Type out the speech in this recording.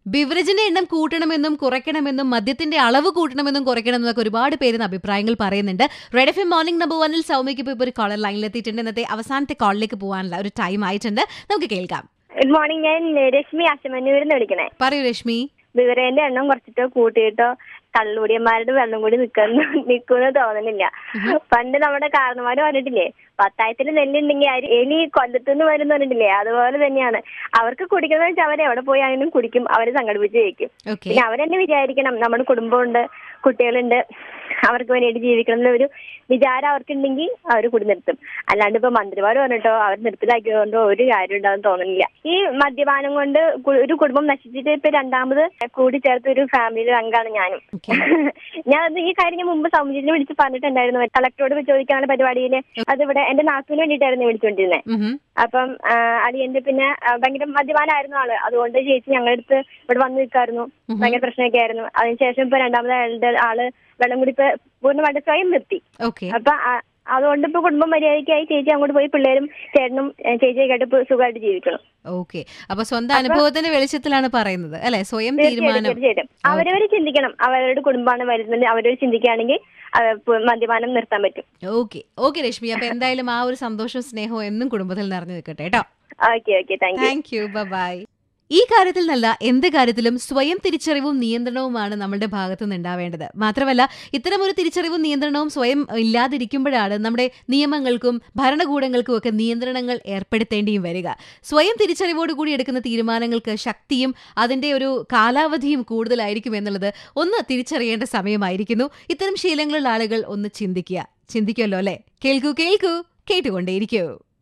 ബിവറേജിന്റെ എണ്ണം കൂട്ടണമെന്നും കുറയ്ക്കണമെന്നും മദ്യത്തിന്റെ അളവ് കൂട്ടണമെന്നും കുറയ്ക്കണമെന്നൊക്കെ ഒരുപാട് പേര് ഇന്ന് അഭിപ്രായങ്ങൾ പറയുന്നുണ്ട് Red F M morning number വണ്ണിൽ സൗമ്യക്ക് ഇപ്പോൾ ഒരു കോളർ ലൈനിലെത്തിയിട്ടുണ്ട് ഇന്നത്തെ അവസാനത്തെ കോളിലേക്ക് പോകാനുള്ള ഒരു ടൈം ആയിട്ടുണ്ട് നമുക്ക് കേൾക്കാം ഗുഡ് മോർണിംഗ് ഞാൻ രശ്മി അശമന്നൂരിൽ നിന്ന് വിളിക്കണേ പറയൂ രശ്മി വിവരേന്റെ എണ്ണം കുറച്ചിട്ടോ കൂട്ടിയിട്ടോ കള്ളുകൂടിയന്മാരുടെ വെള്ളം കൂടി നിക്കുന്ന നിൽക്കുമെന്ന് തോന്നുന്നില്ല പണ്ട് നമ്മുടെ കാരണന്മാര് പറഞ്ഞിട്ടില്ലേ പത്തായത്തിൽ നെല്ലുണ്ടെങ്കിൽ അരി എലി കൊല്ലത്തുനിന്ന് വരുന്ന പറഞ്ഞിട്ടില്ലേ അതുപോലെ തന്നെയാണ് അവർക്ക് കുടിക്കുന്നത് വെച്ചാൽ അവർ എവിടെ പോയി ആണെങ്കിലും കുടിക്കും അവര് സംഘടിപ്പിച്ച് കഴിക്കും ഓക്കെ പിന്നെ അവരെന്നെ വിചാരിക്കണം നമ്മുടെ കുടുംബമുണ്ട് കുട്ടികളുണ്ട് അവർക്ക് വേണ്ടിയിട്ട് ജീവിക്കണം എന്നൊരു വിചാരം അവർക്കുണ്ടെങ്കിൽ അവർ കുടി നിർത്തും അല്ലാണ്ട് ഇപ്പൊ മന്ത്രിമാർ പറഞ്ഞിട്ടോ അവർ നിർത്തലാക്കിയതുകൊണ്ടോ ഒരു കാര്യം ഉണ്ടാവും തോന്നുന്നില്ല ഈ മദ്യപാനം കൊണ്ട് കു- ഒരു കുടുംബം നശിച്ചിട്ട് ഇപ്പൊ രണ്ടാമത് കൂടി ചേർത്ത ഒരു ഫാമിലി അംഗമാണ് ഞാനും ഞാൻ അത് ഈ കാര്യം ഞാൻ മുമ്പ് സൗമ്യജിനെ വിളിച്ച് പറഞ്ഞിട്ടുണ്ടായിരുന്നു കളക്ടറോട് ചോദിക്കാനുള്ള പരിപാടിയിൽ അതിവിടെ എന്റെ നാട്ടിന് വേണ്ടിയിട്ടായിരുന്നു വിളിച്ചുകൊണ്ടിരുന്നത് അപ്പം ആ, അളിയന്റെ പിന്നെ ആ, ഭയങ്കര മദ്യപാനായിരുന്നു ആള് അതുകൊണ്ട് ചേച്ചി ഞങ്ങളുടെ അടുത്ത് ഇവിടെ വന്ന് നിൽക്കായിരുന്നു ഭയങ്കര പ്രശ്നമൊക്കെ ആയിരുന്നു അതിനുശേഷം ഇപ്പൊ രണ്ടാമത് ആളുടെ ആള് വെള്ളം കൂടി ഇപ്പൊ പൂർണ്ണമായിട്ട് സ്വയം നിർത്തി ഓക്കെ അപ്പൊ ആ- അതുകൊണ്ട് ഇപ്പൊ കുടുംബം മര്യാദയ്ക്കായി ചേച്ചി അങ്ങോട്ട് പോയി പിള്ളേരും ചേട്ടനും ഏ, ചേച്ചിയൊക്കെ ആയിട്ട് ഇപ്പൊ സുഖമായിട്ട് ജീവിക്കണം ഓക്കെ അപ്പൊ സ്വന്തം അനുഭവത്തിന്റെ വെളിച്ചത്തിലാണ് പറയുന്നത് അല്ലെ സ്വയം തീർച്ചയായിട്ടും തീരുമാനം തീർച്ചയായിട്ടും അവരവര് ചിന്തിക്കണം അവരുടെ കുടുംബമാണ് വരുന്നത് അവരവർ ചിന്തിക്കുകയാണെങ്കിൽ ആ, പ് മദ്യപാനം നിർത്താൻ പറ്റും ഓക്കെ ഓക്കെ രശ്മി അപ്പൊ എന്തായാലും ആ ഒരു സന്തോഷവും സ്നേഹവും എന്നും കുടുംബത്തിൽ നിറഞ്ഞു നിൽക്കട്ടെ കേട്ടോ okay okay thank you thank you bye ഈ കാര്യത്തിൽ നല്ല എന്ത് കാര്യത്തിലും സ്വയം തിരിച്ചറിവും നിയന്ത്രണവുമാണ് നമ്മുടെ ഭാഗത്തു നിന്ന് ഉണ്ടാവേണ്ടത് മാത്രമല്ല ഇത്തരം ഒരു തിരിച്ചറിവും നിയന്ത്രണവും സ്വയം ഇല്ലാതിരിക്കുമ്പോഴാണ് നമ്മുടെ നിയമങ്ങൾക്കും ഭരണകൂടങ്ങൾക്കും ഒക്കെ നിയന്ത്രണങ്ങൾ ഏർപ്പെടുത്തേണ്ടിയും വരിക സ്വയം തിരിച്ചറിവോടുകൂടി എടുക്കുന്ന തീരുമാനങ്ങൾക്ക് ശക്തിയും അതിന്റെ ഒരു കാലാവധിയും കൂടുതലായിരിക്കും എന്നുള്ളത് ഒന്ന് തിരിച്ചറിയേണ്ട സമയമായിരിക്കുന്നു ഇത്തരം ശീലങ്ങളുള്ള ആളുകൾ ഒന്ന് ചിന്തിക്കുക ചിന്തിക്കുമല്ലോ അല്ലെ കേൾക്കൂ കേൾക്കൂ കേട്ടുകൊണ്ടേയിരിക്കൂ